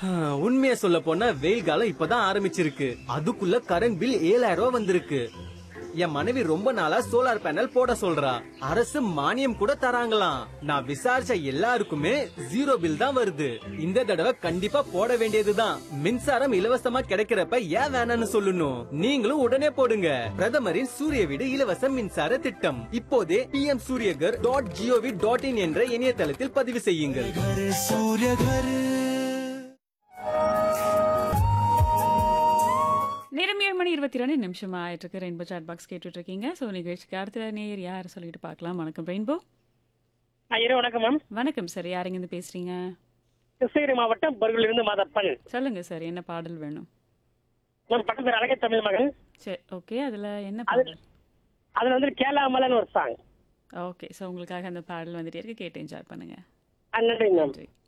உண்மையை சொல்ல போனா வெயில் காலம் இப்பதான் ஆரம்பிச்சிருக்கு அதுக்குள்ள கரண்ட் பில் ஏழாயிரம் ரூபாய் வந்திருக்கு என் மனைவி ரொம்ப நாளா சோலார் பேனல் போட சொல்றா அரசு மானியம் கூட தராங்களாம் நான் விசாரிச்ச எல்லாருக்குமே ஜீரோ பில் தான் வருது இந்த தடவை கண்டிப்பா போட வேண்டியதுதான் மின்சாரம் இலவசமா கிடைக்கிறப்ப ஏன் வேணாம்னு சொல்லணும் நீங்களும் உடனே போடுங்க பிரதமரின் சூரிய வீடு இலவச மின்சார திட்டம் இப்போதே PM Suryaghar dot gov dot in என்ற இணையதளத்தில் பதிவு செய்யுங்கள் घर सूर्य घर நேரம் ஏழு மணி இருபத்தி ரெண்டு நிமிஷம் ஆயிட்டு இருக்கு ரெயின்போ சாட் பாக்ஸ் கேட்டுட்டு இருக்கீங்க ஸோ நிகழ்ச்சிக்கு அடுத்த நேர் யார் சொல்லிட்டு பார்க்கலாம் வணக்கம் ரெயின்போ ஐயரே வணக்கம் மேம் வணக்கம் சார் யாருங்க இருந்து பேசுறீங்க கிருஷ்ணகிரி மாவட்டம் பர்கூரிலிருந்து மாதப்பன் சொல்லுங்க சார் என்ன பாடல் வேணும் மேம் பட்டம் பேர் அழகே தமிழ் மகன் சரி ஓகே அதில் என்ன அது பாடல் அதுல வந்து கேலாமலன்னு ஒரு சாங் ஓகே ஸோ உங்களுக்காக அந்த பாடல் வந்துட்டே இருக்கு கேட்டு என்ஜாய் பண்ணுங்க நன்றி மேம் நன்றி